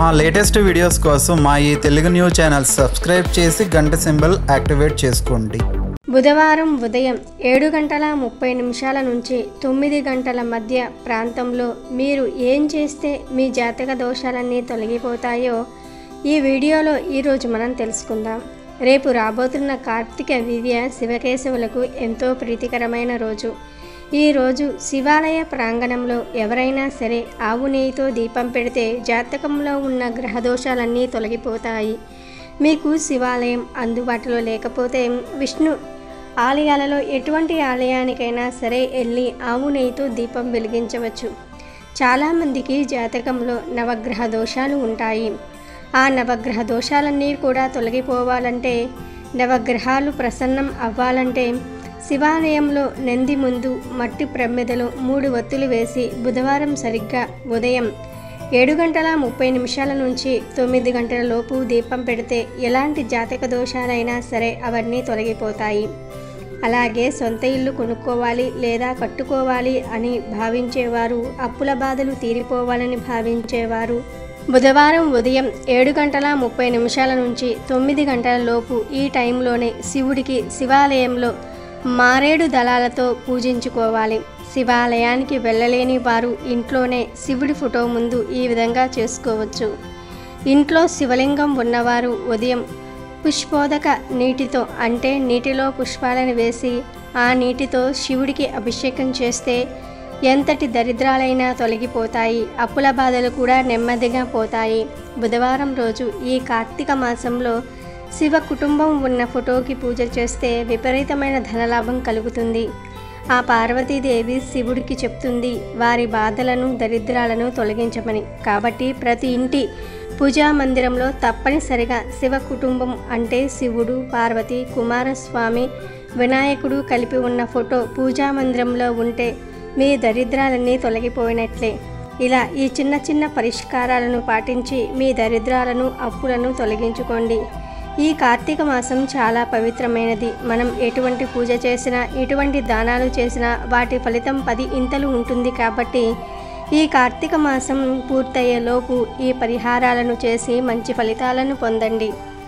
మా latest videos కోసం మా ఈ తెలుగు న్యూస్ ఛానల్ సబ్స్క్రైబ్ చేసి గంట సింబల్ యాక్టివేట్ చేసుకోండి బుధవారం ఉదయం ఏడు గంటల ముప్పై నిమిషాల నుంచి తొమ్మిది గంటల మధ్య ప్రాంతంలో మీరు ఏం చేస్తే మీ జాతక దోషాలన్నీ తొలగిపోతాయో ఈ వీడియోలో ఈరోజు మనం తెలుసుకుందాం రేపు రాబోతున్న కార్తీక విద్య శివకేశవులకు ఎంతో ప్రీతికరమైన రోజు ఈ రోజు శివాలయ ప్రాంగణంలో ఎవరైనా సరే ఆవు నెయ్యితో దీపం పెడితే జాతకంలో ఉన్న గ్రహదోషాలన్నీ తొలగిపోతాయి మీకు శివాలయం అందుబాటులో లేకపోతే విష్ణు ఆలయాలలో ఎటువంటి ఆలయానికైనా సరే వెళ్ళి ఆవు నెయ్యితో దీపం వెలిగించవచ్చు చాలామందికి జాతకంలో నవగ్రహ దోషాలు ఉంటాయి ఆ నవగ్రహ దోషాలన్నీ కూడా తొలగిపోవాలంటే నవగ్రహాలు ప్రసన్నం అవ్వాలంటే శివాలయంలో నంది ముందు మట్టి ప్రమిదలో మూడు ఒత్తులు వేసి బుధవారం సరిగ్గా ఉదయం ఏడు గంటల ముప్పై నిమిషాల నుంచి తొమ్మిది గంటల లోపు దీపం పెడితే ఎలాంటి జాతక దోషాలైనా సరే అవన్నీ తొలగిపోతాయి అలాగే సొంత ఇల్లు కొనుక్కోవాలి లేదా కట్టుకోవాలి అని భావించేవారు అప్పుల బాధలు తీరిపోవాలని భావించేవారు బుధవారం ఉదయం ఏడు గంటల ముప్పై నిమిషాల నుంచి తొమ్మిది గంటల లోపు ఈ టైంలోనే శివుడికి శివాలయంలో మారేడు దళాలతో పూజించుకోవాలి శివాలయానికి వెళ్ళలేని వారు ఇంట్లోనే శివుడి ఫోటో ముందు ఈ విధంగా చేసుకోవచ్చు ఇంట్లో శివలింగం ఉన్నవారు ఉదయం పుష్పోదక నీటితో అంటే నీటిలో పుష్పాలను వేసి ఆ నీటితో శివుడికి అభిషేకం చేస్తే ఎంతటి దరిద్రాలైనా తొలగిపోతాయి అప్పుల బాధలు కూడా నెమ్మదిగా పోతాయి బుధవారం రోజు ఈ కార్తీక మాసంలో శివ కుటుంబం ఉన్న ఫోటోకి పూజ చేస్తే విపరీతమైన ధనలాభం కలుగుతుంది ఆ పార్వతీదేవి శివుడికి చెప్తుంది వారి బాధలను దరిద్రాలను తొలగించమని కాబట్టి ప్రతి ఇంటి పూజా మందిరంలో తప్పనిసరిగా శివ కుటుంబం అంటే శివుడు పార్వతి కుమారస్వామి వినాయకుడు కలిపి ఉన్న ఫోటో పూజా మందిరంలో ఉంటే మీ దరిద్రాలన్నీ తొలగిపోయినట్లే ఇలా ఈ చిన్న చిన్న పరిష్కారాలను పాటించి మీ దరిద్రాలను అప్పులను తొలగించుకోండి ఈ కార్తీక మాసం చాలా పవిత్రమైనది మనం ఎటువంటి పూజ చేసినా ఎటువంటి దానాలు చేసినా వాటి ఫలితం పది ఇంతలు ఉంటుంది కాబట్టి ఈ కార్తీక మాసం పూర్తయ్యేలోపు ఈ పరిహారాలను చేసి మంచి ఫలితాలను పొందండి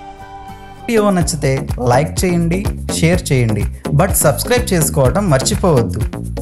వీడియో నచ్చితే లైక్ చేయండి షేర్ చేయండి బట్ సబ్స్క్రైబ్ చేసుకోవడం మర్చిపోవద్దు